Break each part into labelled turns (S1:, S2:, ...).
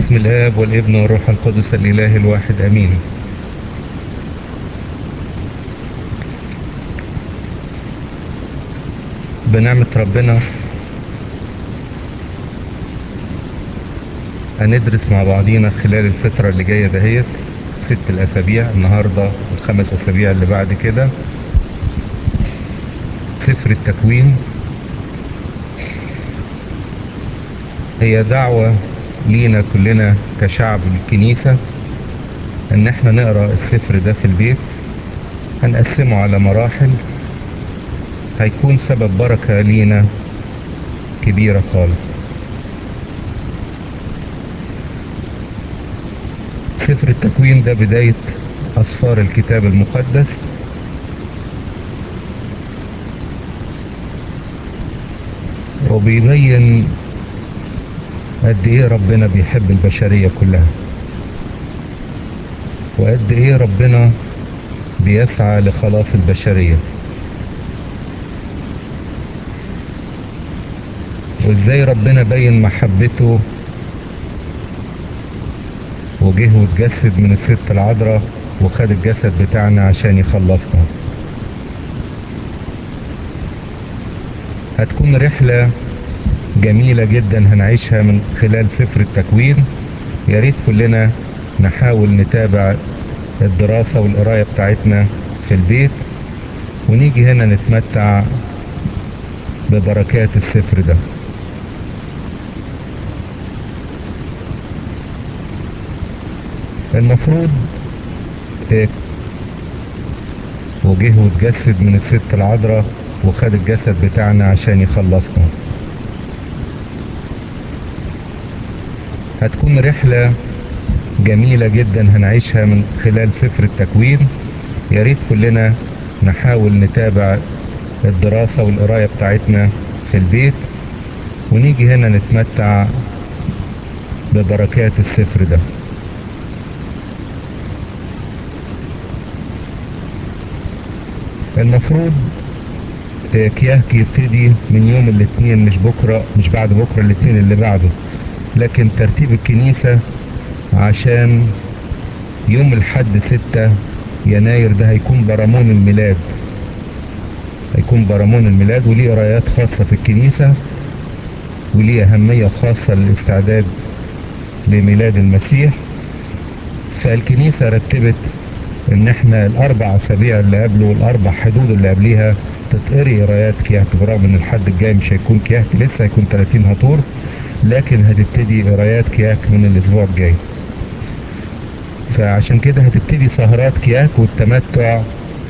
S1: باسم الآب والابن والروح القدس الإله الواحد أمين بنعمة ربنا هندرس مع بعضينا خلال الفترة اللي جاية دهيت ست الأسابيع النهاردة والخمس أسابيع اللي بعد كده سفر التكوين هي دعوة لينا كلنا كشعب الكنيسة ان احنا نقرأ السفر ده في البيت هنقسمه على مراحل هيكون سبب بركة لينا كبيرة خالص سفر التكوين ده بداية أسفار الكتاب المقدس وبيبين قد ايه ربنا بيحب البشرية كلها وقد ايه ربنا بيسعى لخلاص البشرية وازاي ربنا بين محبته وجه واتجسد من الست العذراء وخد الجسد بتاعنا عشان يخلصنا هتكون رحلة جميلة جدا هنعيشها من خلال سفر التكوين يا ريت كلنا نحاول نتابع الدراسة والقراية بتاعتنا في البيت ونيجي هنا نتمتع ببركات السفر ده المفروض وجه واتجسد من الست العذراء وخد الجسد بتاعنا عشان يخلصنا هتكون رحلة جميلة جدا هنعيشها من خلال سفر التكوين يا ريت كلنا نحاول نتابع الدراسة والقراية بتاعتنا في البيت ونيجي هنا نتمتع ببركات السفر ده المفروض كياك يبتدي من يوم الاثنين مش بكرة مش بعد بكرة الاثنين اللي بعده لكن ترتيب الكنيسة عشان يوم الحد ستة يناير ده هيكون برامون الميلاد هيكون برامون الميلاد وليه قرايات خاصة في الكنيسة وليه أهمية خاصة للاستعداد لميلاد المسيح فالكنيسة رتبت ان احنا الاربع اسابيع اللي قبله والاربع حدود اللي قبليها تتقري قرايات كياك برغم ان الحد الجاي مش هيكون كياك لسه هيكون 30 هطور لكن هتبتدي قرايات كياك من الاسبوع الجاي فعشان كده هتبتدي سهرات كياك والتمتع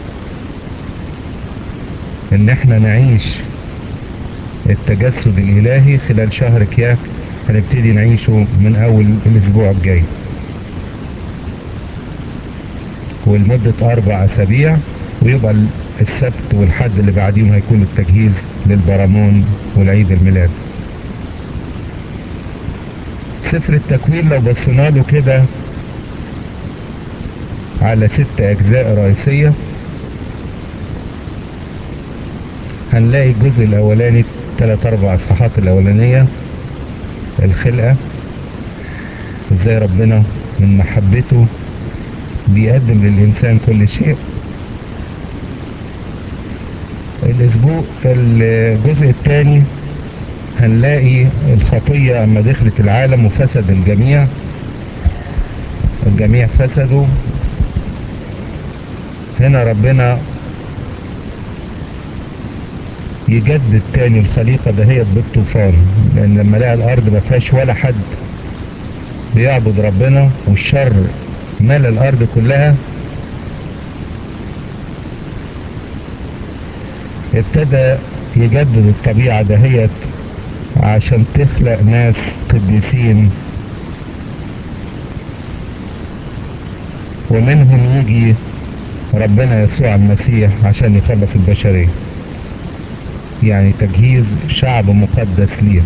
S1: ان احنا نعيش التجسد الالهي خلال شهر كياك هنبتدي نعيشه من اول الاسبوع الجاي ولمدة أربع أسابيع ويبقى السبت والحد اللي بعديهم هيكون التجهيز للبرامون والعيد الميلاد سفر التكوين لو بصينا له كده على ست أجزاء رئيسية هنلاقي الجزء الأولاني تلات أربع إصحاحات الأولانية الخلقة إزاي ربنا من محبته بيقدم للإنسان كل شيء الأسبوع في الجزء الثاني هنلاقي الخطية أما دخلت العالم وفسد الجميع الجميع فسدوا هنا ربنا يجدد تاني الخليقة دهيت بالطوفان لأن لما لقى الأرض ما فيهاش ولا حد بيعبد ربنا والشر مال الأرض كلها ابتدى يجدد الطبيعة دهيت عشان تخلق ناس قديسين ومنهم يجي ربنا يسوع المسيح عشان يخلص البشرية يعني تجهيز شعب مقدس ليه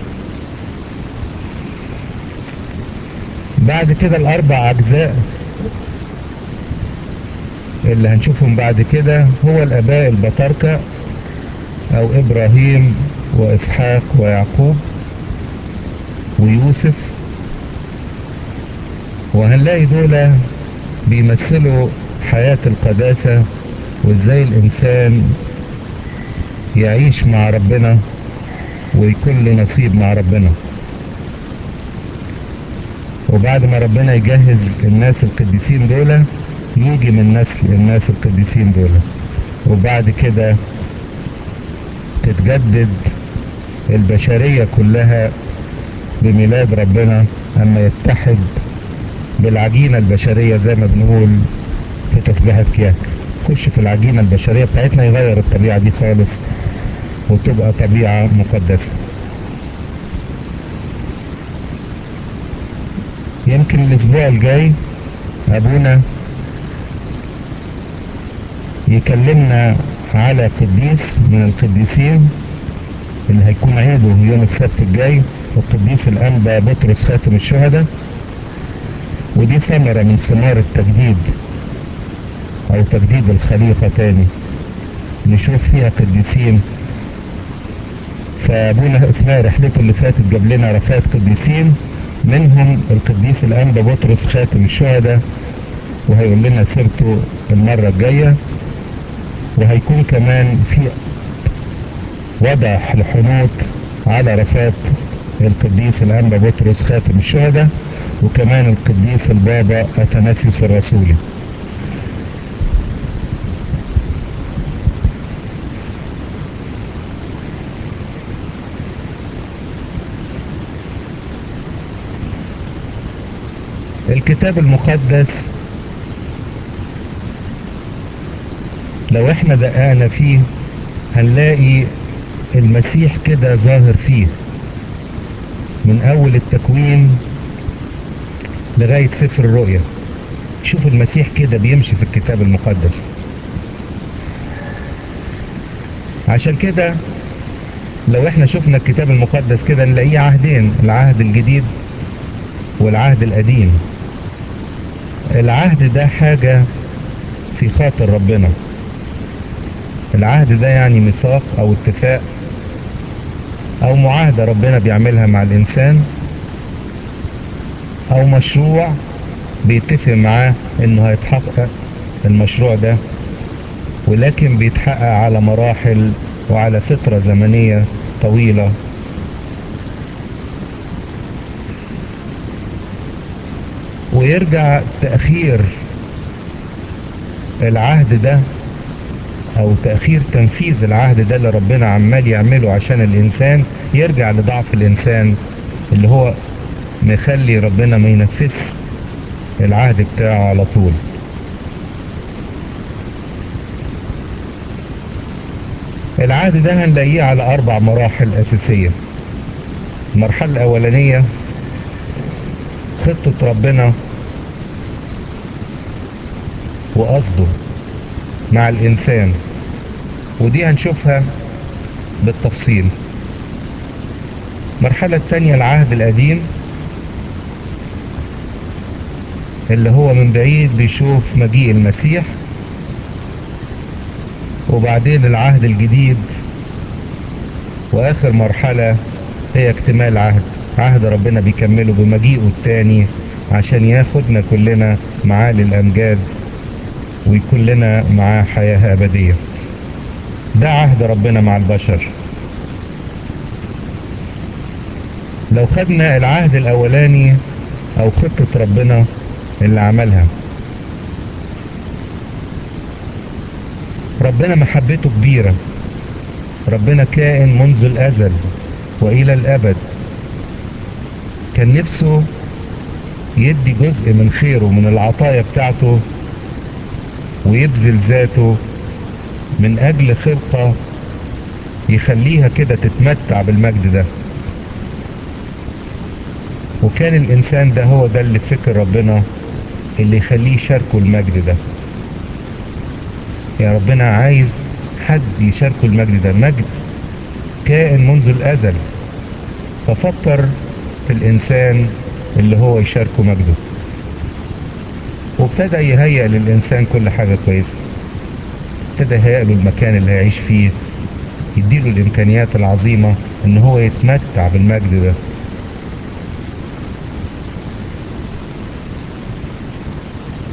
S1: بعد كده الأربع أجزاء اللي هنشوفهم بعد كده هو الآباء البطاركة أو إبراهيم وإسحاق ويعقوب ويوسف وهنلاقي دول بيمثلوا حياة القداسة وازاي الانسان يعيش مع ربنا ويكون له نصيب مع ربنا وبعد ما ربنا يجهز الناس القديسين دول يجي من نسل الناس القديسين دول وبعد كده تتجدد البشرية كلها بميلاد ربنا اما يتحد بالعجينة البشرية زي ما بنقول في تسبيحة كياك خش في العجينة البشرية بتاعتنا يغير الطبيعة دي خالص وتبقى طبيعة مقدسة يمكن الاسبوع الجاي ابونا يكلمنا على قديس من القديسين اللي هيكون عيده يوم السبت الجاي القديس الانبا بطرس خاتم الشهداء ودي ثمرة من ثمار التجديد او تجديد الخليقة تاني نشوف فيها قديسين فابونا اثناء رحلته اللي فاتت جاب لنا رفات قديسين منهم القديس الانبا بطرس خاتم الشهداء وهيقول لنا سيرته المرة الجاية وهيكون كمان في وضع الحنوط على رفات القديس الانبا بطرس خاتم الشهداء وكمان القديس البابا اثناسيوس الرسولي الكتاب المقدس لو احنا دققنا فيه هنلاقي المسيح كده ظاهر فيه من اول التكوين لغاية سفر الرؤيا شوف المسيح كده بيمشي في الكتاب المقدس عشان كده لو احنا شفنا الكتاب المقدس كده نلاقيه عهدين العهد الجديد والعهد القديم العهد ده حاجة في خاطر ربنا العهد ده يعني ميثاق او اتفاق او معاهدة ربنا بيعملها مع الانسان او مشروع بيتفق معاه انه هيتحقق المشروع ده ولكن بيتحقق على مراحل وعلى فترة زمنية طويلة ويرجع تأخير العهد ده او تأخير تنفيذ العهد ده اللي ربنا عمال يعمله عشان الانسان يرجع لضعف الانسان اللي هو مخلي ربنا ما ينفذش العهد بتاعه على طول العهد ده هنلاقيه على اربع مراحل اساسية المرحلة الاولانية خطة ربنا وقصده مع الانسان ودي هنشوفها بالتفصيل المرحلة التانية العهد القديم اللي هو من بعيد بيشوف مجيء المسيح وبعدين العهد الجديد واخر مرحلة هي اكتمال عهد عهد ربنا بيكمله بمجيئه التاني عشان ياخدنا كلنا معاه للامجاد ويكون لنا معاه حياة ابدية ده عهد ربنا مع البشر لو خدنا العهد الاولاني او خطة ربنا اللي عملها ربنا محبته كبيرة ربنا كائن منذ الازل والى الابد كان نفسه يدي جزء من خيره من العطايا بتاعته ويبذل ذاته من اجل خلقة يخليها كده تتمتع بالمجد ده وكان الانسان ده هو ده اللي فكر ربنا اللي يخليه يشاركه المجد ده يا ربنا عايز حد يشاركه المجد ده مجد كائن منذ الازل ففكر في الانسان اللي هو يشاركه مجده وابتدى يهيئ للانسان كل حاجة كويسة ابتدى يهيئ له المكان اللي هيعيش فيه يديله الامكانيات العظيمة ان هو يتمتع بالمجد ده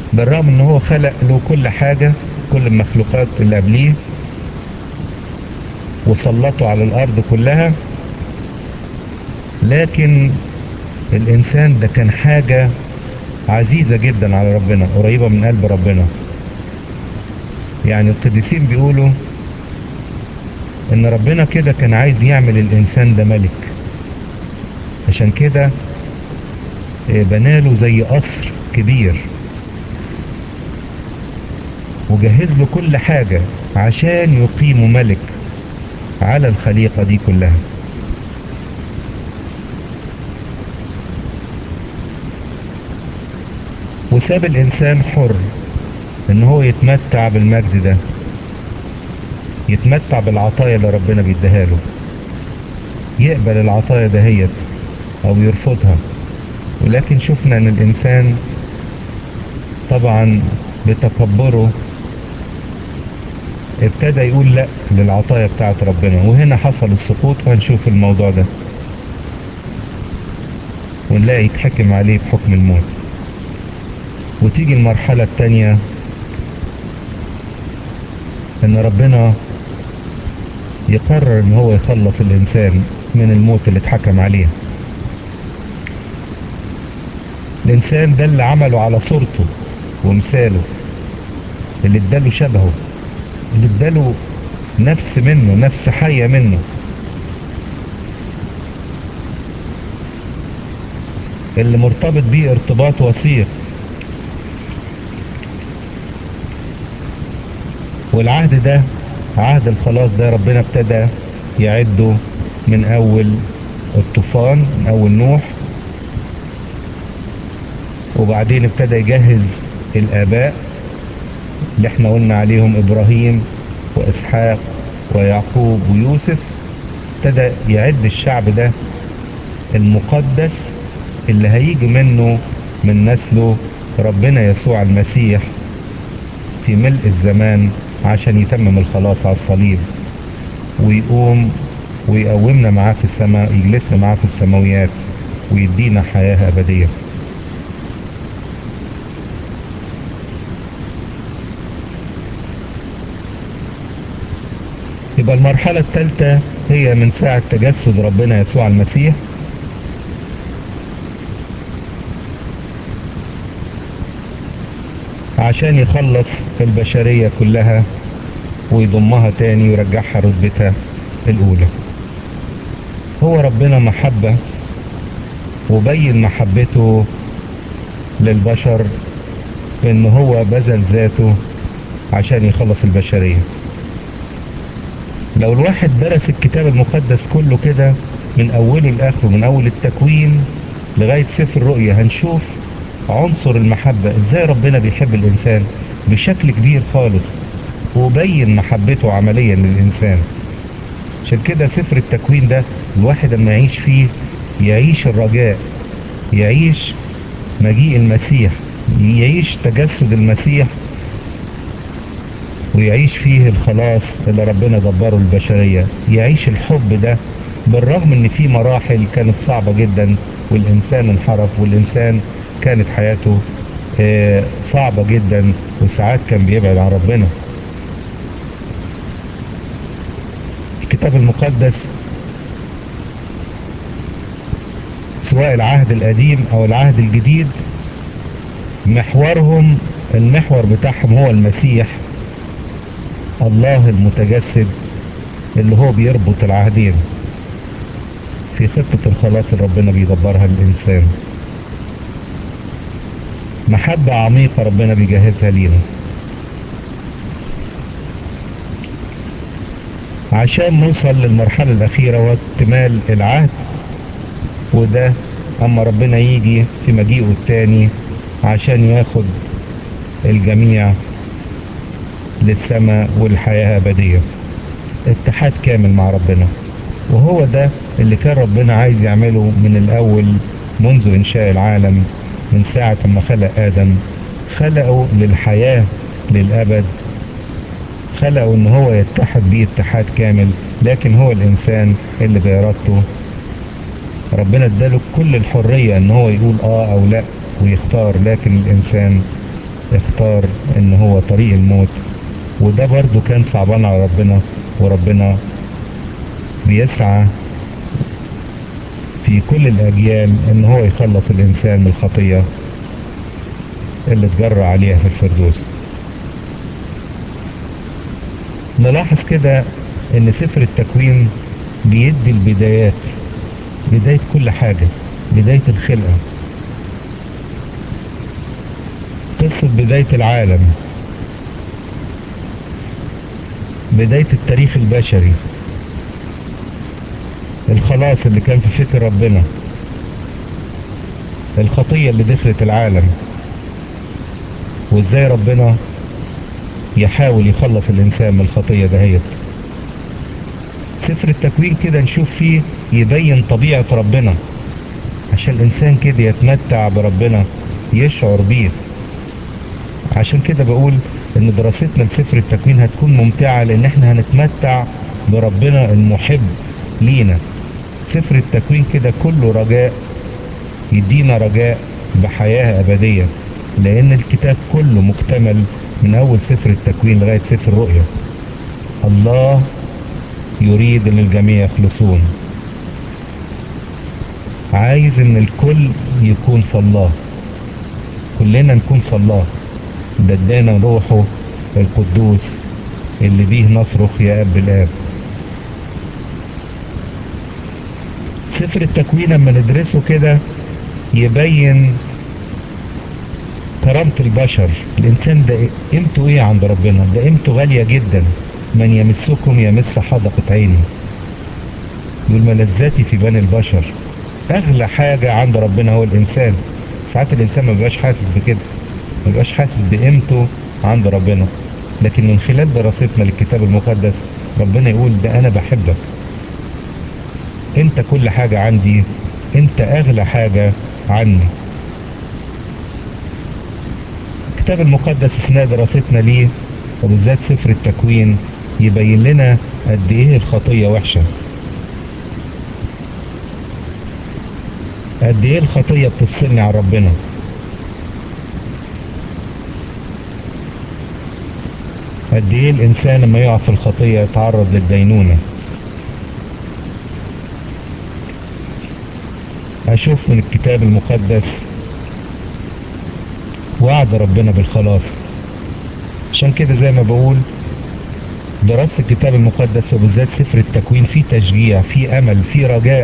S1: بالرغم ان هو خلق له كل حاجة كل المخلوقات اللي قبليه وسلطوا على الارض كلها لكن الانسان ده كان حاجة عزيزة جدا على ربنا قريبة من قلب ربنا يعني القديسين بيقولوا ان ربنا كده كان عايز يعمل الانسان ده ملك عشان كده بناله زي قصر كبير وجهز له كل حاجة عشان يقيمه ملك على الخليقة دي كلها وساب الإنسان حر إن هو يتمتع بالمجد ده يتمتع بالعطايا اللي ربنا بيديها له يقبل العطايا دهيت أو يرفضها ولكن شفنا إن الإنسان طبعا بتكبره ابتدى يقول لا للعطايا بتاعت ربنا وهنا حصل السقوط وهنشوف الموضوع ده ونلاقي يتحكم عليه بحكم الموت وتيجي المرحلة التانية ان ربنا يقرر ان هو يخلص الانسان من الموت اللي اتحكم عليه الانسان ده اللي عمله على صورته ومثاله اللي اداله شبهه اللي اداله نفس منه نفس حية منه اللي مرتبط بيه ارتباط وثيق والعهد ده عهد الخلاص ده ربنا ابتدى يعده من اول الطوفان من اول نوح وبعدين ابتدى يجهز الاباء اللي احنا قلنا عليهم ابراهيم واسحاق ويعقوب ويوسف ابتدى يعد الشعب ده المقدس اللي هيجي منه من نسله ربنا يسوع المسيح في ملء الزمان عشان يتمم الخلاص على الصليب ويقوم ويقومنا معاه في السماء يجلسنا معاه في السماويات ويدينا حياة أبدية يبقى المرحلة الثالثة هي من ساعة تجسد ربنا يسوع المسيح عشان يخلص البشرية كلها ويضمها تاني ويرجعها رتبتها الأولى هو ربنا محبة وبين محبته للبشر بأن هو بذل ذاته عشان يخلص البشرية لو الواحد درس الكتاب المقدس كله كده من أوله لآخره من أول التكوين لغاية سفر الرؤيا هنشوف عنصر المحبة ازاي ربنا بيحب الإنسان بشكل كبير خالص وبين محبته عمليا للإنسان عشان كده سفر التكوين ده الواحد لما يعيش فيه يعيش الرجاء يعيش مجيء المسيح يعيش تجسد المسيح ويعيش فيه الخلاص اللي ربنا دبره البشرية يعيش الحب ده بالرغم ان في مراحل كانت صعبة جدا والانسان انحرف والانسان كانت حياته صعبة جدا وساعات كان بيبعد عن ربنا الكتاب المقدس سواء العهد القديم او العهد الجديد محورهم المحور بتاعهم هو المسيح الله المتجسد اللي هو بيربط العهدين في خطة الخلاص اللي ربنا بيدبرها للإنسان محبة عميقة ربنا بيجهزها لينا عشان نوصل للمرحلة الأخيرة واكتمال العهد وده أما ربنا يجي في مجيئه التاني عشان ياخد الجميع للسماء والحياة أبدية اتحاد كامل مع ربنا وهو ده اللي كان ربنا عايز يعمله من الأول منذ إنشاء العالم من ساعة ما خلق آدم خلقه للحياة للأبد خلقه إن هو يتحد بيه اتحاد كامل لكن هو الإنسان اللي بإرادته ربنا اداله كل الحرية إن هو يقول آه أو لأ ويختار لكن الإنسان اختار ان هو طريق الموت وده برضو كان صعبان على ربنا وربنا بيسعى في كل الاجيال ان هو يخلص الانسان من الخطيه اللي اتجرى عليها في الفردوس نلاحظ كده ان سفر التكوين بيدي البدايات بداية كل حاجة بداية الخلقة قصة بداية العالم بداية التاريخ البشري الخلاص اللي كان في فكر ربنا الخطية اللي دخلت العالم وازاي ربنا يحاول يخلص الانسان من الخطية دهيت سفر التكوين كده نشوف فيه يبين طبيعة ربنا عشان الانسان كده يتمتع بربنا يشعر بيه عشان كده بقول ان دراستنا لسفر التكوين هتكون ممتعة لان احنا هنتمتع بربنا المحب لينا سفر التكوين كده كله رجاء يدينا رجاء بحياة أبدية لأن الكتاب كله مكتمل من أول سفر التكوين لغاية سفر الرؤيا الله يريد ان الجميع يخلصون عايز ان الكل يكون في الله كلنا نكون في الله ده ادانا روحه القدوس اللي بيه نصرخ يا اب الاب سفر التكوين لما ندرسه كده يبين كرامة البشر الإنسان ده قيمته إيه عند ربنا ده قيمته غالية جدا من يمسكم يمس حدقة عيني يقول ملذاتي في بني البشر أغلى حاجة عند ربنا هو الإنسان ساعات الإنسان ما بيبقاش حاسس بكده ما بيبقاش حاسس بقيمته عند ربنا لكن من خلال دراستنا للكتاب المقدس ربنا يقول ده أنا بحبك أنت كل حاجة عندي أنت أغلى حاجة عني الكتاب المقدس اثناء دراستنا ليه وبالذات سفر التكوين يبين لنا قد ايه الخطيه وحشه قد ايه الخطيه بتفصلني عن ربنا قد ايه الانسان لما يقع في الخطيه يتعرض للدينونه اشوف من الكتاب المقدس وعد ربنا بالخلاص عشان كده زي ما بقول دراسة الكتاب المقدس وبالذات سفر التكوين فيه تشجيع فيه أمل فيه رجاء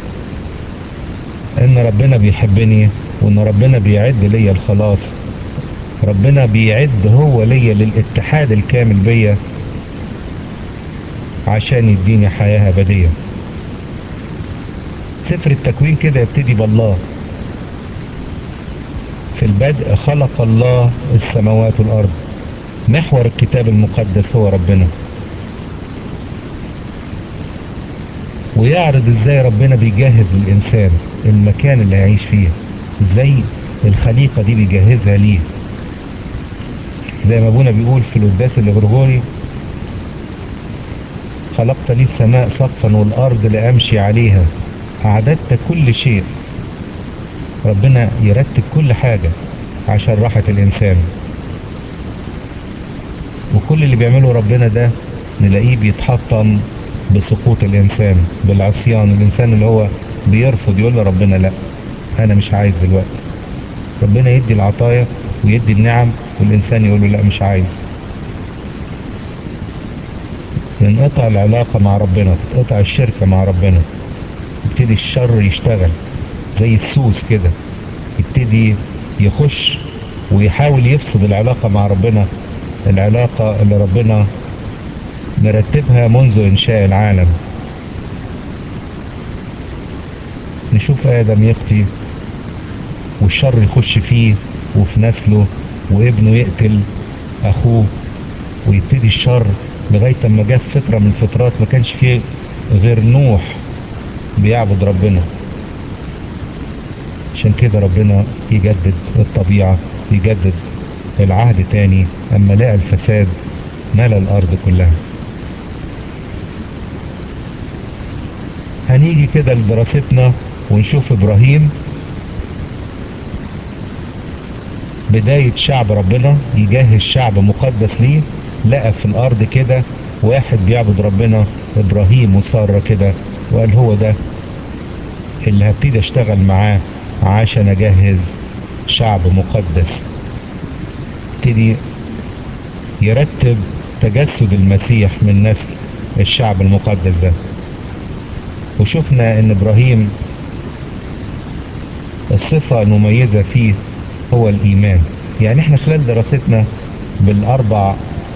S1: إن ربنا بيحبني وإن ربنا بيعد ليا الخلاص ربنا بيعد هو ليا للاتحاد الكامل بيا عشان يديني حياة أبدية سفر التكوين كده يبتدي بالله في البدء خلق الله السماوات والأرض محور الكتاب المقدس هو ربنا ويعرض ازاي ربنا بيجهز للإنسان المكان اللي هيعيش فيه ازاي الخليقة دي بيجهزها ليه زي ما ابونا بيقول في القداس الغرغوري خلقت لي السماء سقفا والأرض لأمشي عليها أعددت كل شيء ربنا يرتب كل حاجة عشان راحة الإنسان وكل اللي بيعمله ربنا ده نلاقيه بيتحطم بسقوط الإنسان بالعصيان الإنسان اللي هو بيرفض يقول لربنا لا أنا مش عايز دلوقتي ربنا يدي العطايا ويدي النعم والإنسان يقول له لا مش عايز ينقطع العلاقة مع ربنا تتقطع الشركة مع ربنا يبتدي الشر يشتغل زي السوس كده يبتدي يخش ويحاول يفسد العلاقة مع ربنا العلاقة اللي ربنا مرتبها منذ إنشاء العالم نشوف آدم يخطي والشر يخش فيه وفي نسله وابنه يقتل أخوه ويبتدي الشر لغاية ما جه في فترة من الفترات ما كانش فيه غير نوح بيعبد ربنا عشان كده ربنا يجدد الطبيعة يجدد العهد تاني أما لقى الفساد ملا الأرض كلها هنيجي كده لدراستنا ونشوف إبراهيم بداية شعب ربنا يجهز شعب مقدس ليه لقى في الأرض كده واحد بيعبد ربنا إبراهيم وسارة كده وقال هو ده اللي هبتدي أشتغل معاه عشان أجهز شعب مقدس ابتدي يرتب تجسد المسيح من نسل الشعب المقدس ده وشفنا ان ابراهيم الصفة المميزة فيه هو الايمان يعني احنا خلال دراستنا بالاربع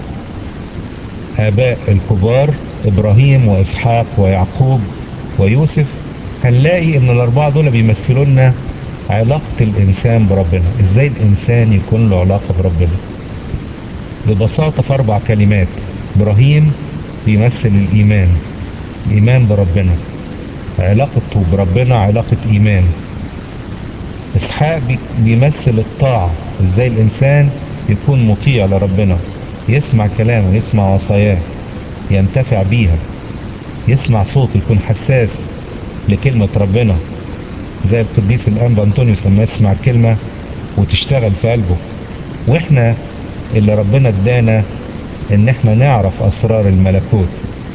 S1: اباء الكبار ابراهيم واسحاق ويعقوب ويوسف هنلاقي ان الاربعة دول بيمثلوا لنا علاقة الانسان بربنا ازاي الانسان يكون له علاقة بربنا ببساطة في اربع كلمات ابراهيم بيمثل الايمان الايمان بربنا علاقته بربنا علاقة ايمان اسحاق بيمثل الطاعة ازاي الانسان يكون مطيع لربنا يسمع كلامه يسمع وصاياه ينتفع بيها يسمع صوته يكون حساس لكلمة ربنا زي القديس الانبا انطونيوس لما يسمع الكلمة وتشتغل في قلبه واحنا اللي ربنا ادانا ان احنا نعرف اسرار الملكوت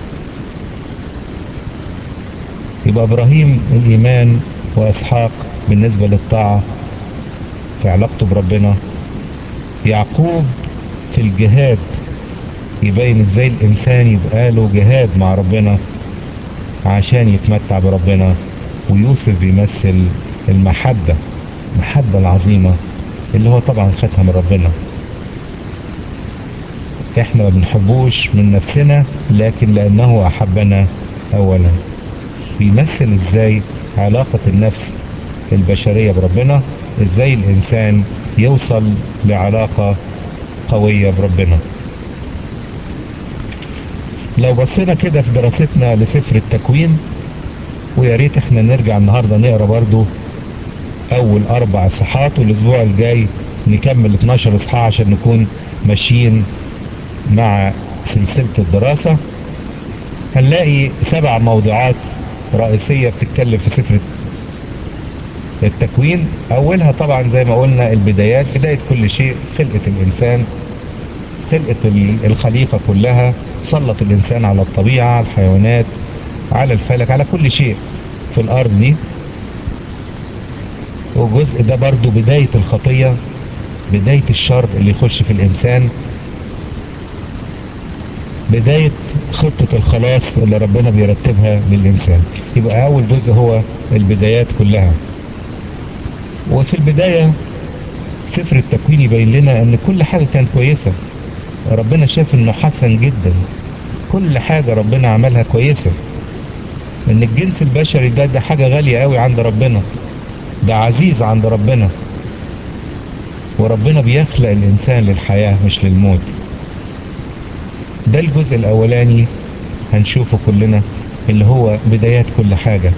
S1: يبقى ابراهيم الايمان واسحاق بالنسبه للطاعه في علاقته بربنا يعقوب في الجهاد يبين ازاي الانسان يبقى له جهاد مع ربنا عشان يتمتع بربنا ويوسف بيمثل المحبه المحبه العظيمه اللي هو طبعا خدها من ربنا احنا ما بنحبوش من نفسنا لكن لانه احبنا اولا بيمثل ازاي علاقة النفس البشرية بربنا ازاي الانسان يوصل لعلاقة قوية بربنا لو بصينا كده في دراستنا لسفر التكوين ويا ريت احنا نرجع النهارده نقرا برضو اول اربع اصحاحات والاسبوع الجاي نكمل 12 اصحاح عشان نكون ماشيين مع سلسلة الدراسة هنلاقي سبع موضوعات رئيسية بتتكلم في سفر التكوين أولها طبعا زي ما قلنا البدايات بداية كل شيء خلقة الإنسان خلقة الخليقة كلها سلط الإنسان على الطبيعة على الحيوانات على الفلك على كل شيء في الأرض دي والجزء ده برضو بداية الخطية بداية الشر اللي يخش في الإنسان بداية خطة الخلاص اللي ربنا بيرتبها للإنسان يبقى أول جزء هو البدايات كلها وفي البداية سفر التكوين يبين لنا أن كل حاجة كانت كويسة ربنا شاف أنه حسن جدا كل حاجة ربنا عملها كويسة أن الجنس البشري ده ده حاجة غالية قوي عند ربنا ده عزيز عند ربنا وربنا بيخلق الإنسان للحياة مش للموت ده الجزء الاولاني هنشوفه كلنا اللي هو بدايات كل حاجة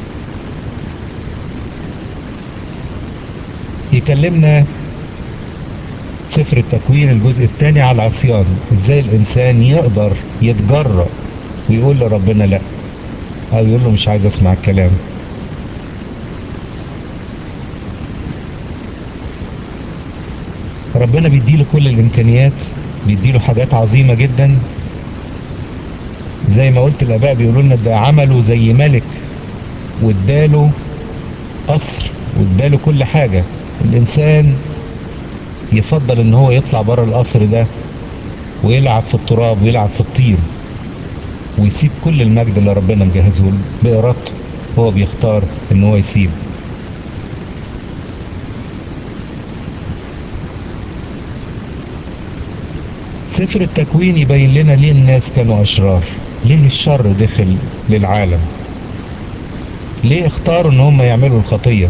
S1: يكلمنا سفر التكوين الجزء الثاني على العصيان ازاي الانسان يقدر يتجرأ ويقول لربنا لا او يقول له مش عايز اسمع الكلام ربنا بيديله كل الامكانيات بيديله حاجات عظيمة جدا زي ما قلت الاباء بيقولوا لنا ده عمله زي ملك واداله قصر واداله كل حاجة الانسان يفضل ان هو يطلع بره القصر ده ويلعب في التراب ويلعب في الطين ويسيب كل المجد اللي ربنا مجهزه له بإرادته هو بيختار ان هو يسيب سفر التكوين يبين لنا ليه الناس كانوا أشرار ليه الشر دخل للعالم ليه اختاروا ان هم يعملوا الخطية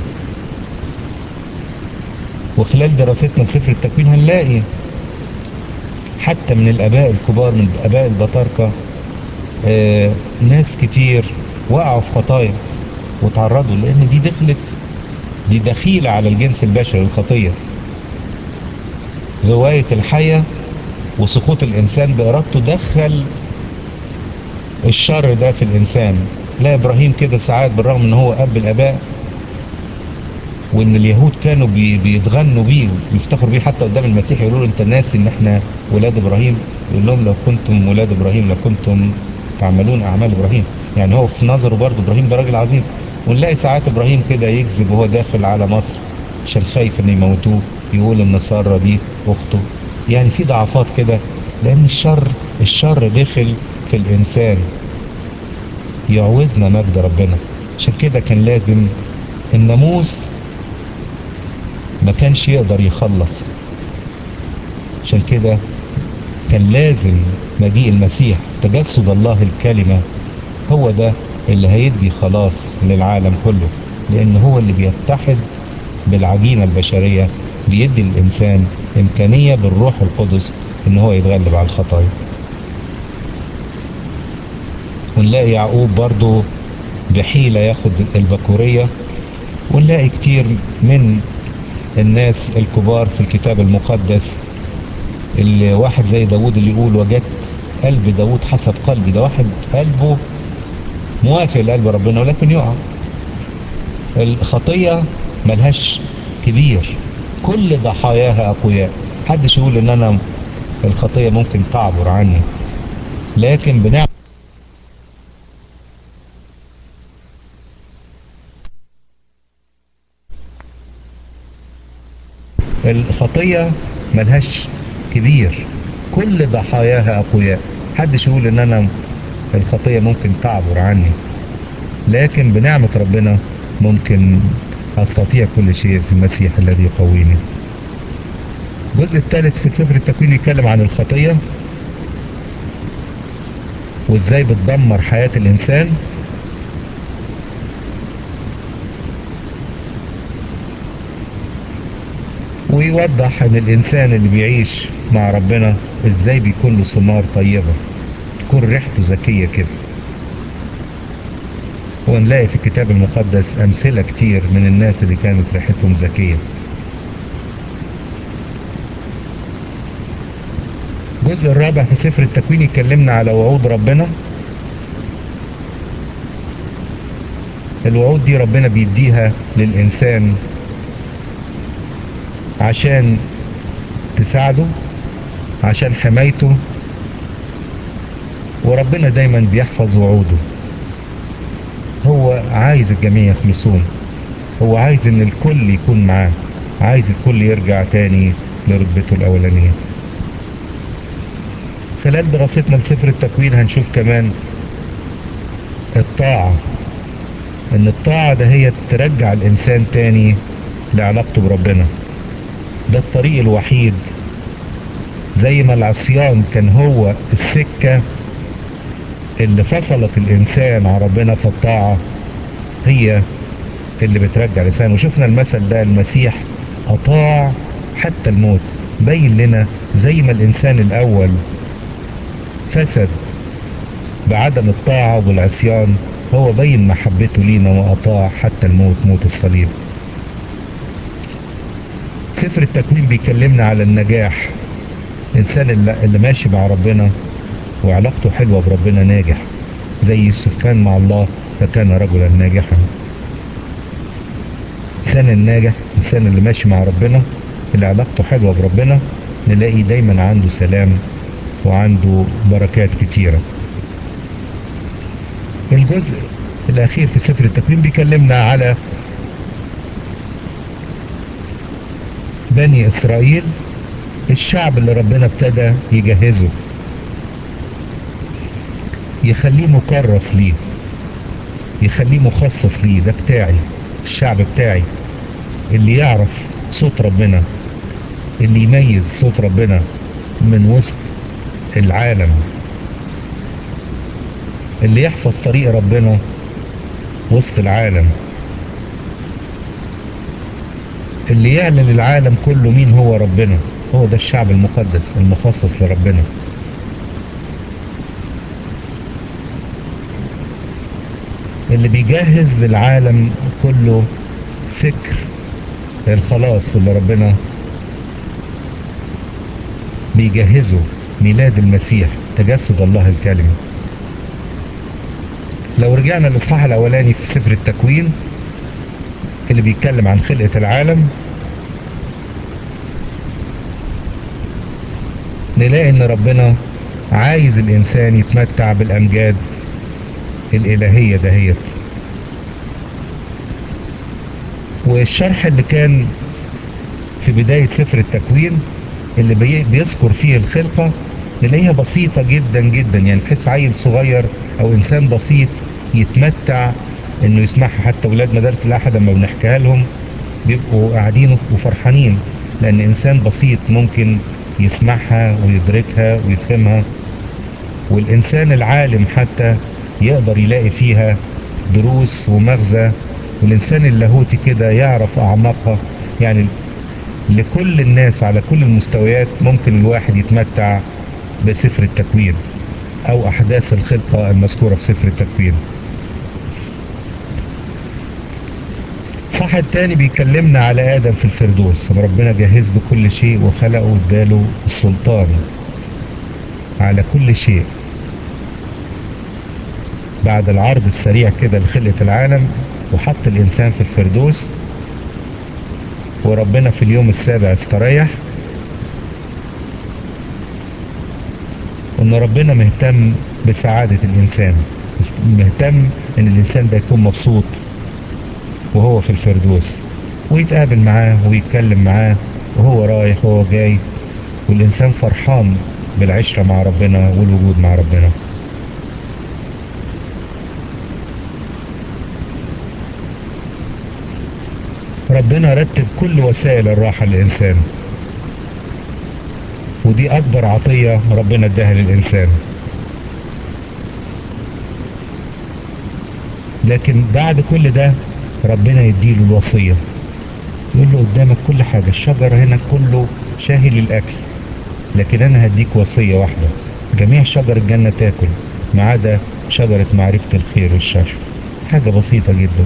S1: وخلال دراستنا لسفر التكوين هنلاقي حتى من الاباء الكبار من اباء البطاركة آه ناس كتير وقعوا في خطايا وتعرضوا لان دي دخلت دي دخيلة على الجنس البشري الخطية غواية الحية وسقوط الانسان بارادته دخل الشر ده في الانسان لا ابراهيم كده ساعات بالرغم ان هو اب الاباء وان اليهود كانوا بي بيتغنوا بيه ويفتخروا بيه حتى قدام المسيح يقولوا له انت ناسي ان احنا ولاد ابراهيم يقول لهم لو كنتم ولاد ابراهيم لكنتم تعملون اعمال ابراهيم يعني هو في نظره برضه ابراهيم ده راجل عظيم ونلاقي ساعات ابراهيم كده يكذب وهو داخل على مصر عشان خايف ان يموتوه يقول ان ساره دي اخته يعني في ضعفات كده لان الشر الشر دخل في الانسان يعوزنا مجد ربنا عشان كده كان لازم الناموس ما كانش يقدر يخلص عشان كده كان لازم مجيء المسيح تجسد الله الكلمة هو ده اللي هيدي خلاص للعالم كله لان هو اللي بيتحد بالعجينة البشرية بيدي الانسان امكانية بالروح القدس ان هو يتغلب على الخطايا ونلاقي يعقوب برضو بحيلة ياخد البكورية ونلاقي كتير من الناس الكبار في الكتاب المقدس اللي واحد زي داود اللي يقول وجدت قلب داود حسب قلبي ده واحد قلبه موافق لقلب ربنا ولكن يقع الخطية ملهاش كبير كل ضحاياها أقوياء محدش يقول إن أنا الخطية ممكن تعبر عني لكن بنعمة الخطية ملهاش كبير كل ضحاياها أقوياء محدش يقول إن أنا الخطية ممكن تعبر عني لكن بنعمة ربنا ممكن أستطيع كل شيء في المسيح الذي يقويني الجزء الثالث في سفر التكوين يتكلم عن الخطية وازاي بتدمر حياة الإنسان ويوضح ان الانسان اللي بيعيش مع ربنا ازاي بيكون له ثمار طيبة تكون ريحته ذكية كده ونلاقي في الكتاب المقدس امثلة كتير من الناس اللي كانت ريحتهم ذكية الجزء الرابع في سفر التكوين يكلمنا على وعود ربنا الوعود دي ربنا بيديها للإنسان عشان تساعده عشان حمايته وربنا دايما بيحفظ وعوده هو عايز الجميع يخلصون هو عايز ان الكل يكون معاه عايز الكل يرجع تاني لرتبته الاولانيه خلال دراستنا لسفر التكوين هنشوف كمان الطاعة ان الطاعة ده هي ترجع الانسان تاني لعلاقته بربنا ده الطريق الوحيد زي ما العصيان كان هو السكة اللي فصلت الانسان عن ربنا فالطاعة هي اللي بترجع الانسان وشفنا المثل ده المسيح اطاع حتى الموت بين لنا زي ما الانسان الاول فسد بعدم الطاعة والعصيان هو بين محبته لينا وأطاع حتى الموت موت الصليب سفر التكوين بيكلمنا على النجاح الإنسان اللي, اللي ماشي مع ربنا وعلاقته حلوة بربنا ناجح زي يوسف كان مع الله فكان رجلا ناجحا الإنسان الناجح الإنسان اللي ماشي مع ربنا اللي علاقته حلوة بربنا نلاقي دايما عنده سلام وعنده بركات كتيرة الجزء الأخير في سفر التكوين بيكلمنا على بني إسرائيل الشعب اللي ربنا ابتدى يجهزه يخليه مكرس ليه يخليه مخصص ليه ده بتاعي الشعب بتاعي اللي يعرف صوت ربنا اللي يميز صوت ربنا من وسط العالم اللي يحفظ طريق ربنا وسط العالم اللي يعلن للعالم كله مين هو ربنا هو ده الشعب المقدس المخصص لربنا اللي بيجهز للعالم كله فكر الخلاص اللي ربنا بيجهزه ميلاد المسيح تجسد الله الكلمة لو رجعنا للإصحاح الأولاني في سفر التكوين اللي بيتكلم عن خلقة العالم نلاقي ان ربنا عايز الانسان يتمتع بالامجاد الالهية دهيت والشرح اللي كان في بداية سفر التكوين اللي بي- بيذكر فيه الخلقة نلاقيها بسيطة جدا جدا يعني تحس عيل صغير او انسان بسيط يتمتع انه يسمعها حتى ولاد مدارس الاحد لما بنحكيها لهم بيبقوا قاعدين وفرحانين لان انسان بسيط ممكن يسمعها ويدركها ويفهمها والإنسان العالم حتى يقدر يلاقي فيها دروس ومغزى والإنسان اللاهوتي كده يعرف أعماقها يعني لكل الناس على كل المستويات ممكن الواحد يتمتع بسفر التكوين أو أحداث الخلقة المذكورة في سفر التكوين صح التاني بيكلمنا على آدم في الفردوس ربنا جهز له كل شيء وخلقه واداله السلطان على كل شيء بعد العرض السريع كده لخلقة العالم وحط الإنسان في الفردوس وربنا في اليوم السابع استريح وإن ربنا مهتم بسعادة الإنسان مهتم إن الإنسان ده يكون مبسوط وهو في الفردوس ويتقابل معاه ويتكلم معاه وهو رايح وهو جاي والإنسان فرحان بالعشرة مع ربنا والوجود مع ربنا ربنا رتب كل وسائل الراحة للإنسان ودي أكبر عطية ربنا اداها للإنسان لكن بعد كل ده ربنا يديله الوصية يقول له قدامك كل حاجة الشجر هنا كله شاهي للأكل لكن أنا هديك وصية واحدة جميع شجر الجنة تاكل ما عدا شجرة معرفة الخير والشر حاجة بسيطة جدا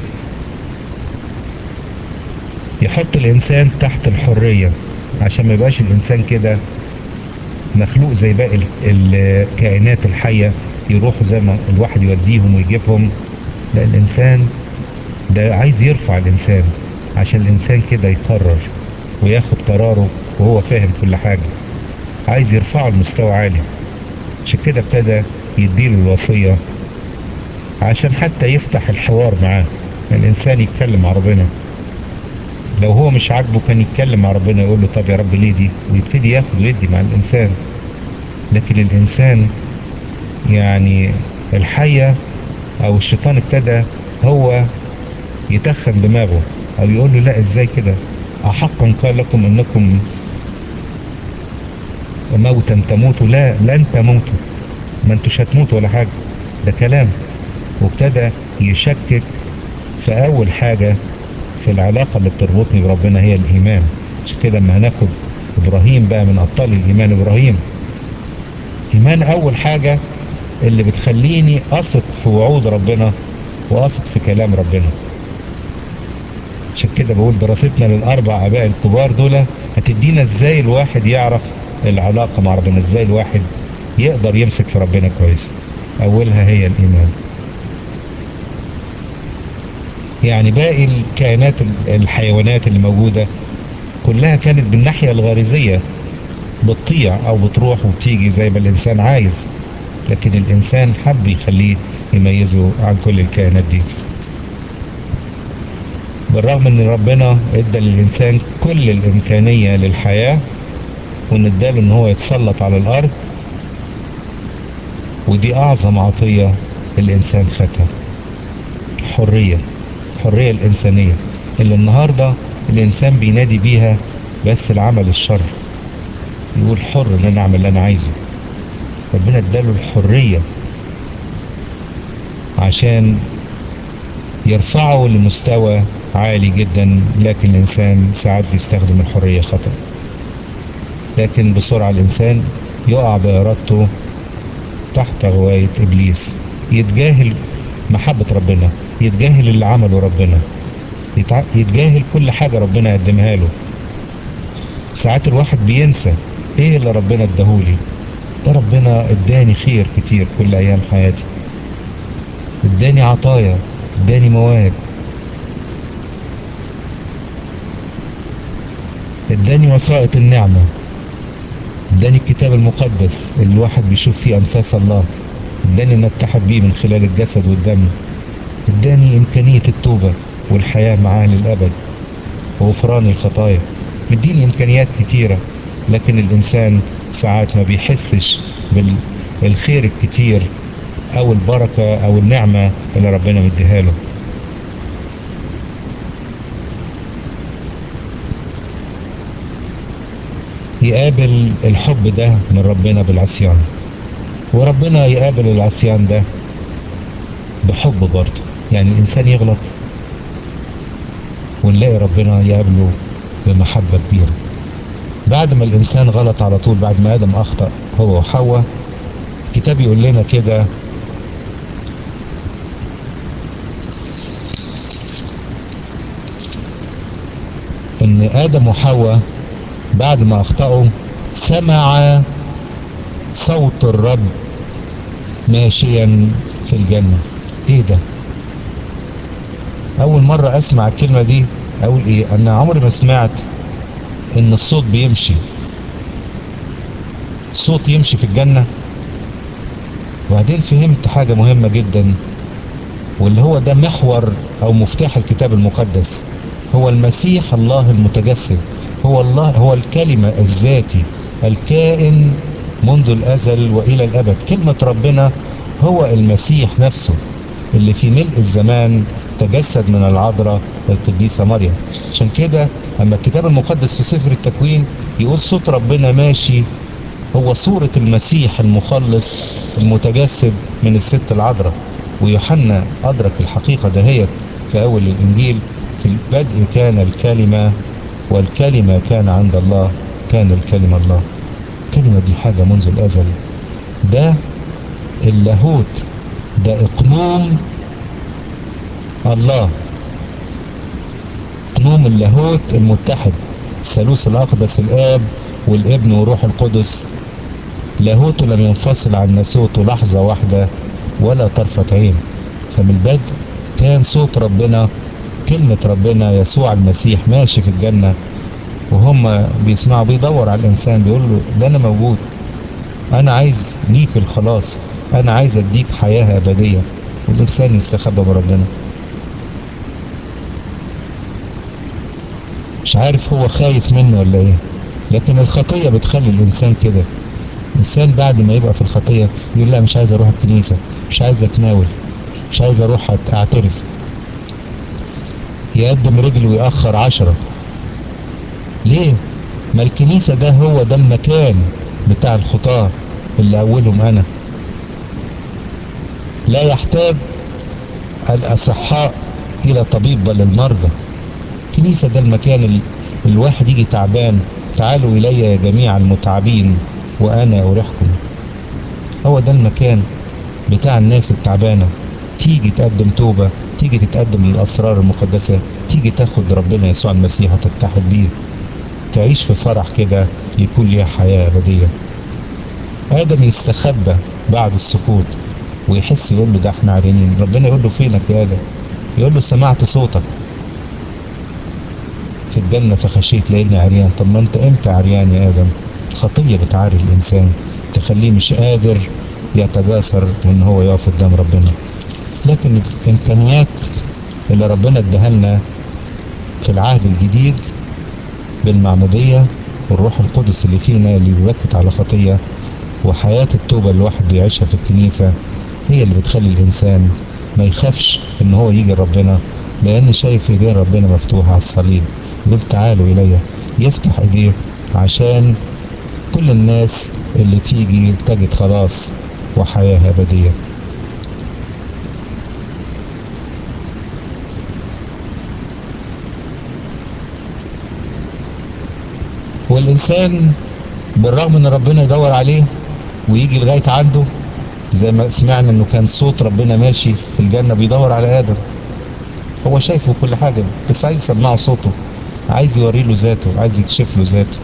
S1: يحط الإنسان تحت الحرية عشان ما يبقاش الإنسان كده مخلوق زي باقي ال- الكائنات الحية يروحوا زي ما الواحد يوديهم ويجيبهم لا الإنسان ده عايز يرفع الإنسان عشان الإنسان كده يقرر وياخد قراره وهو فاهم كل حاجة عايز يرفعه لمستوى عالي عشان كده ابتدى يديله الوصية عشان حتى يفتح الحوار معاه الإنسان يتكلم مع ربنا لو هو مش عاجبه كان يتكلم مع ربنا يقول له طب يا رب ليه دي ويبتدي ياخد ويدي مع الإنسان لكن الإنسان يعني الحية أو الشيطان ابتدى هو يتخن دماغه أو يقول له لا إزاي كده أحقا قال لكم إنكم موتا تموتوا لا لن تموتوا ما انتوش هتموتوا ولا حاجة ده كلام وابتدى يشكك في أول حاجة في العلاقة اللي بتربطني بربنا هي الإيمان عشان كده لما هناخد إبراهيم بقى من أبطال الإيمان إبراهيم إيمان أول حاجة اللي بتخليني أثق في وعود ربنا وأثق في كلام ربنا عشان كده بقول دراستنا للأربع آباء الكبار دول هتدينا إزاي الواحد يعرف العلاقة مع ربنا إزاي الواحد يقدر يمسك في ربنا كويس أولها هي الإيمان يعني باقي الكائنات الحيوانات اللي موجودة كلها كانت بالناحية الغريزية بتطيع أو بتروح وبتيجي زي ما الإنسان عايز لكن الإنسان حب يخليه يميزه عن كل الكائنات دي بالرغم ان ربنا ادى للانسان كل الامكانيه للحياه وان اداله ان هو يتسلط على الارض ودي اعظم عطيه الانسان خدها الحريه الحريه الانسانيه اللي النهارده الانسان بينادي بيها بس العمل الشر يقول حر ان انا اعمل اللي انا عايزه ربنا اداله الحريه عشان يرفعه لمستوى عالي جدا لكن الإنسان ساعات بيستخدم الحرية خطأ لكن بسرعة الإنسان يقع بإرادته تحت غواية إبليس يتجاهل محبة ربنا يتجاهل اللي عمله ربنا يتع... يتجاهل كل حاجة ربنا قدمها له ساعات الواحد بينسى ايه اللي ربنا اداهولي ده ربنا اداني خير كتير كل ايام حياتي اداني عطايا اداني مواهب اداني وسائط النعمة اداني الكتاب المقدس اللي الواحد بيشوف فيه انفاس الله اداني ان اتحد بيه من خلال الجسد والدم اداني امكانية التوبة والحياة معاه للابد وغفران الخطايا مديني امكانيات كتيرة لكن الانسان ساعات ما بيحسش بالخير الكتير او البركة او النعمة اللي ربنا مديها له يقابل الحب ده من ربنا بالعصيان وربنا يقابل العصيان ده بحب برضه يعني الانسان يغلط ونلاقي ربنا يقابله بمحبة كبيرة بعد ما الانسان غلط على طول بعد ما ادم اخطأ هو وحواء الكتاب يقول لنا كده ان ادم وحواء بعد ما اخطأوا سمع صوت الرب ماشيا في الجنة ايه ده اول مرة اسمع الكلمة دي اقول ايه انا عمري ما سمعت ان الصوت بيمشي صوت يمشي في الجنة وبعدين فهمت حاجة مهمة جدا واللي هو ده محور او مفتاح الكتاب المقدس هو المسيح الله المتجسد هو الله هو الكلمة الذاتي الكائن منذ الازل والى الابد كلمة ربنا هو المسيح نفسه اللي في ملء الزمان تجسد من العذراء القديسة مريم عشان كده اما الكتاب المقدس في سفر التكوين يقول صوت ربنا ماشي هو صورة المسيح المخلص المتجسد من الست العذراء ويوحنا أدرك الحقيقة دهيت في أول الإنجيل في البدء كان الكلمة والكلمة كان عند الله كان الكلمة الله الكلمة دي حاجة منذ الأزل ده اللاهوت ده إقنوم الله إقنوم اللاهوت المتحد الثالوث الأقدس الآب والابن وروح القدس لاهوته لم ينفصل عن ناسوته لحظة واحدة ولا طرفة عين فمن البدء كان صوت ربنا كلمة ربنا يسوع المسيح ماشي في الجنة وهم بيسمعوا بيدور على الإنسان بيقول له ده أنا موجود أنا عايز ليك الخلاص أنا عايز أديك حياة أبدية والإنسان يستخبى بربنا مش عارف هو خايف منه ولا إيه لكن الخطية بتخلي الإنسان كده الإنسان بعد ما يبقى في الخطية يقول لا مش عايز أروح الكنيسة مش عايز أتناول مش عايز أروح أعترف يقدم رجل ويأخر عشرة ليه؟ ما الكنيسة ده هو ده المكان بتاع الخطاة اللي أولهم أنا لا يحتاج الأصحاء إلى طبيب بل المرضى الكنيسة ده المكان اللي الواحد يجي تعبان تعالوا إلي يا جميع المتعبين وأنا أريحكم هو ده المكان بتاع الناس التعبانة تيجي تقدم توبة تيجي تتقدم للأسرار المقدسة تيجي تاخد ربنا يسوع المسيح وتتحد بيه تعيش في فرح كده يكون ليها حياة أبدية آدم يستخبى بعد السقوط ويحس يقول له ده احنا عريانين ربنا يقول له فينك يا آدم يقول له سمعت صوتك في الجنة فخشيت لأني عريان طب ما أنت إمتى عريان يا آدم الخطية بتعري الإنسان تخليه مش قادر يتجاسر إن هو يقف قدام ربنا لكن الإمكانيات اللي ربنا اداها لنا في العهد الجديد بالمعمودية والروح القدس اللي فينا اللي بيبكت على خطية وحياة التوبة اللي الواحد بيعيشها في الكنيسة هي اللي بتخلي الإنسان ما يخافش إن هو يجي ربنا لأن شايف إيدين ربنا مفتوحة على الصليب يقول تعالوا إلي يفتح إيديه عشان كل الناس اللي تيجي تجد خلاص وحياة أبدية والإنسان بالرغم إن ربنا يدور عليه ويجي لغاية عنده زي ما سمعنا إنه كان صوت ربنا ماشي في الجنة بيدور على آدم هو شايفه كل حاجة بس عايز يسمعه صوته عايز يوري له ذاته عايز يكشف له ذاته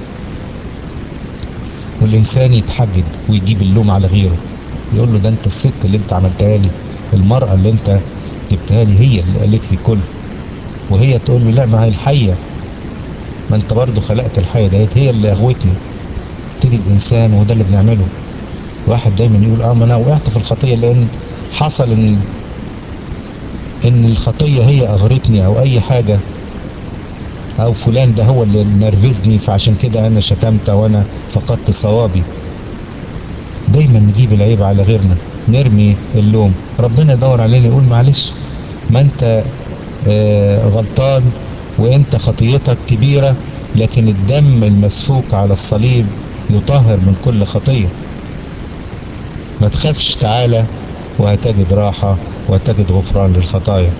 S1: والإنسان يتحجج ويجيب اللوم على غيره يقول له ده أنت الست اللي أنت عملتها لي المرأة اللي أنت جبتها لي هي اللي قالت لي كل وهي تقول له لا ما هي الحية ما انت برضو خلقت الحية ديت هي اللي اغوتني تيجي الانسان وده اللي بنعمله واحد دايما يقول اه ما انا وقعت في الخطية لان حصل ان ان الخطية هي اغرتني او اي حاجة او فلان ده هو اللي نرفزني فعشان كده انا شتمت وانا فقدت صوابي دايما نجيب العيب على غيرنا نرمي اللوم ربنا يدور علينا يقول معلش ما انت آه غلطان وانت خطيتك كبيرة لكن الدم المسفوك على الصليب يطهر من كل خطية ما تخافش تعالى وهتجد راحة وهتجد غفران للخطايا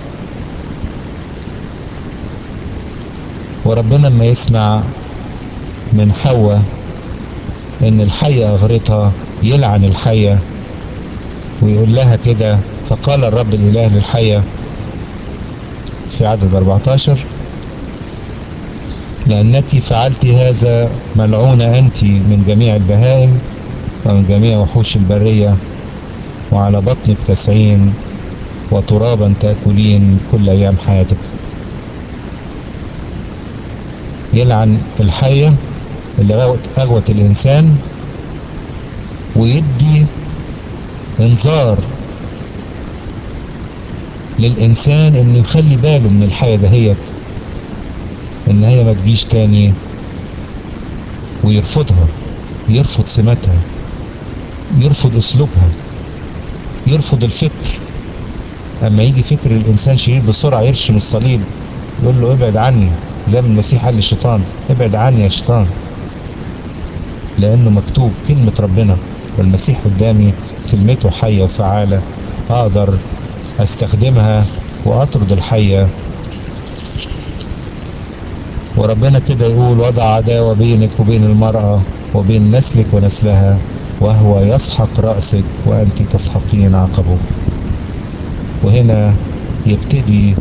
S1: وربنا لما يسمع من حواء ان الحية اغرتها يلعن الحية ويقول لها كده فقال الرب الاله للحية في عدد 14 لأنك فعلت هذا ملعونة أنت من جميع البهائم ومن جميع وحوش البرية وعلى بطنك تسعين وترابا تأكلين كل أيام حياتك يلعن الحية اللي أغوت الإنسان ويدي انذار للإنسان إنه يخلي باله من الحية دهيت إن هي ما تجيش تاني ويرفضها يرفض سماتها يرفض أسلوبها يرفض الفكر أما يجي فكر الإنسان شرير بسرعة يرشم الصليب يقول له ابعد عني زي ما المسيح قال للشيطان ابعد عني يا شيطان لأنه مكتوب كلمة ربنا والمسيح قدامي كلمته حية وفعالة أقدر أستخدمها وأطرد الحية وربنا كده يقول وضع عداوة بينك وبين المرأة وبين نسلك ونسلها وهو يسحق رأسك وأنت تسحقين عقبه وهنا يبتدي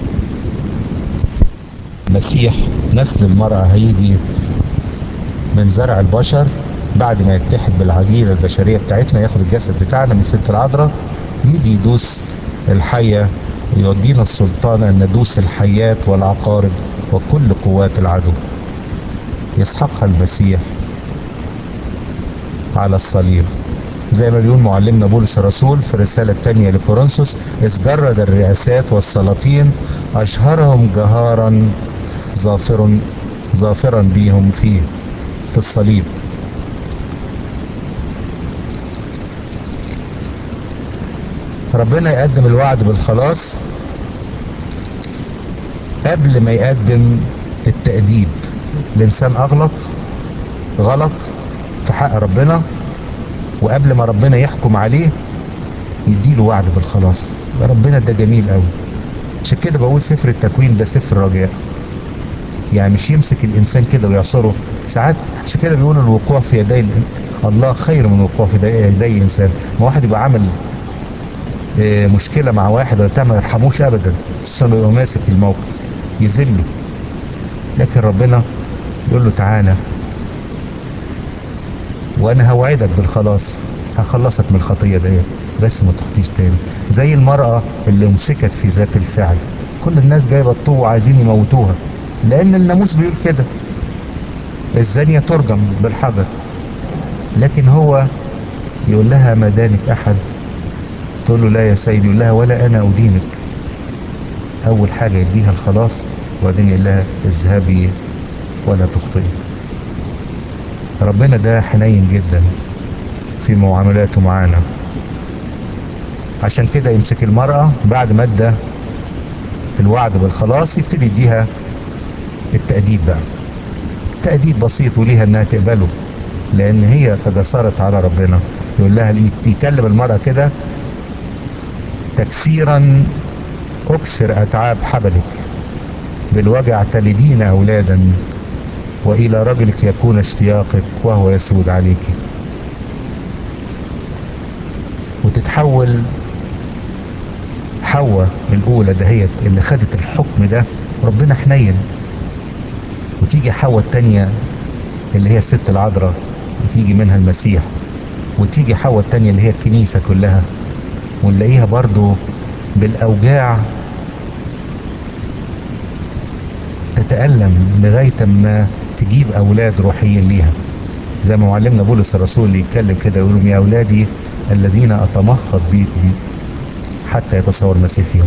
S1: مسيح نسل المرأة هيجي من زرع البشر بعد ما يتحد بالعجينة البشرية بتاعتنا ياخد الجسد بتاعنا من ست العذراء يجي يدوس الحية يودينا السلطان أن ندوس الحيات والعقارب وكل قوات العدو يسحقها المسيح على الصليب زي ما بيقول معلمنا بولس الرسول في الرسالة الثانية لكورنثوس إذ جرد الرئاسات والسلاطين أشهرهم جهارا ظافر ظافرا بهم فيه في الصليب ربنا يقدم الوعد بالخلاص قبل ما يقدم التأديب الإنسان أغلط غلط في حق ربنا وقبل ما ربنا يحكم عليه يديله وعد بالخلاص ربنا ده جميل قوي عشان كده بقول سفر التكوين ده سفر رجاء يعني مش يمسك الانسان كده ويعصره ساعات عشان كده بيقولوا الوقوع في يدي الله خير من الوقوع في يدي انسان ما واحد يبقى عامل مشكله مع واحد ولا بتاع ما يرحموش ابدا خصوصا لو يبقى ماسك الموقف يذله لكن ربنا يقول له تعالى وانا هوعدك بالخلاص هخلصك من الخطيه ديت بس ما تخطيش تاني زي المراه اللي امسكت في ذات الفعل كل الناس جايبه الطوب وعايزين يموتوها لان الناموس بيقول كده الزانيه ترجم بالحجر لكن هو يقول لها ما دانك احد تقول له لا يا سيدي يقول لها ولا انا ادينك اول حاجه يديها الخلاص وبعدين يقول لها اذهبي ولا تخطئي ربنا ده حنين جدا في معاملاته معانا عشان كده يمسك المرأة بعد ما ادى الوعد بالخلاص يبتدي يديها التأديب بقى تأديب بسيط وليها انها تقبله لان هي تجسرت على ربنا يقول لها يكلم المرأة كده تكسيرا اكسر اتعاب حبلك بالوجع تلدين اولادا والى رجلك يكون اشتياقك وهو يسود عليك وتتحول حواء الاولى دهيت اللي خدت الحكم ده ربنا حنين وتيجي حواء التانية اللي هي الست العذراء وتيجي منها المسيح وتيجي حواء التانية اللي هي الكنيسة كلها ونلاقيها برضو بالاوجاع تتألم لغاية ما تجيب اولاد روحيين ليها زي ما معلمنا بولس الرسول يتكلم كده يقول لهم يا اولادي الذين اتمخض بيكم حتى يتصور المسيح فيهم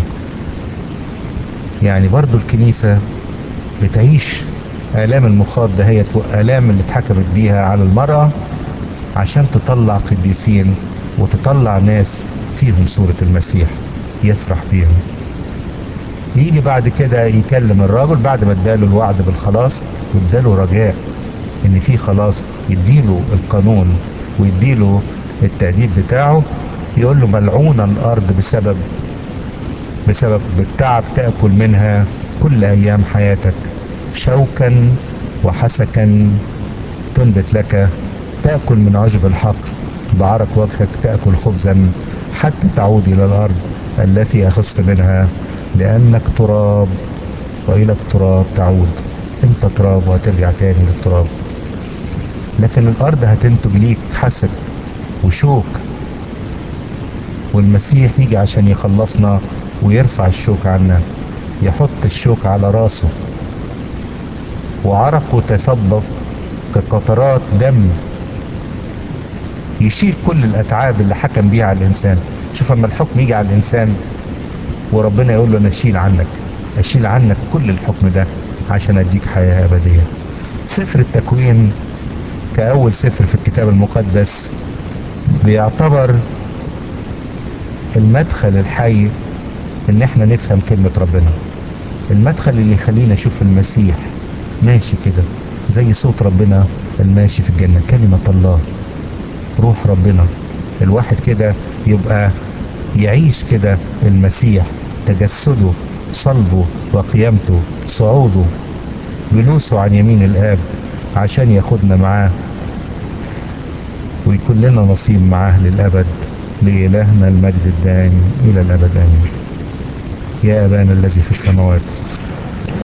S1: يعني برضو الكنيسة بتعيش آلام المخاض ده هي آلام اللي اتحكمت بيها على المرأة عشان تطلع قديسين وتطلع ناس فيهم صورة المسيح يفرح بيهم يجي بعد كده يكلم الراجل بعد ما اداله الوعد بالخلاص واداله رجاء ان في خلاص يديله القانون ويديله التأديب بتاعه يقول له ملعونة الأرض بسبب بسبب بالتعب تأكل منها كل أيام حياتك شوكا وحسكا تنبت لك تأكل من عشب الحقل بعرق وجهك تأكل خبزا حتى تعود إلى الأرض التي أخذت منها لأنك تراب وإلى التراب تعود أنت تراب وهترجع تاني للتراب لكن الأرض هتنتج ليك حسك وشوك والمسيح يجي عشان يخلصنا ويرفع الشوك عنا يحط الشوك على راسه وعرقه تصبب كقطرات دم يشيل كل الاتعاب اللي حكم بيها على الانسان شوف اما الحكم يجي على الانسان وربنا يقول له انا اشيل عنك اشيل عنك كل الحكم ده عشان اديك حياه ابديه سفر التكوين كاول سفر في الكتاب المقدس بيعتبر المدخل الحي ان احنا نفهم كلمة ربنا المدخل اللي يخلينا نشوف المسيح ماشي كده زي صوت ربنا الماشي في الجنة كلمة الله روح ربنا الواحد كده يبقى يعيش كده المسيح تجسده صلبه وقيامته صعوده جلوسه عن يمين الآب عشان ياخدنا معاه ويكون لنا نصيب معاه للأبد لإلهنا المجد الدائم إلى الأبد آمين يا أبانا الذي في السماوات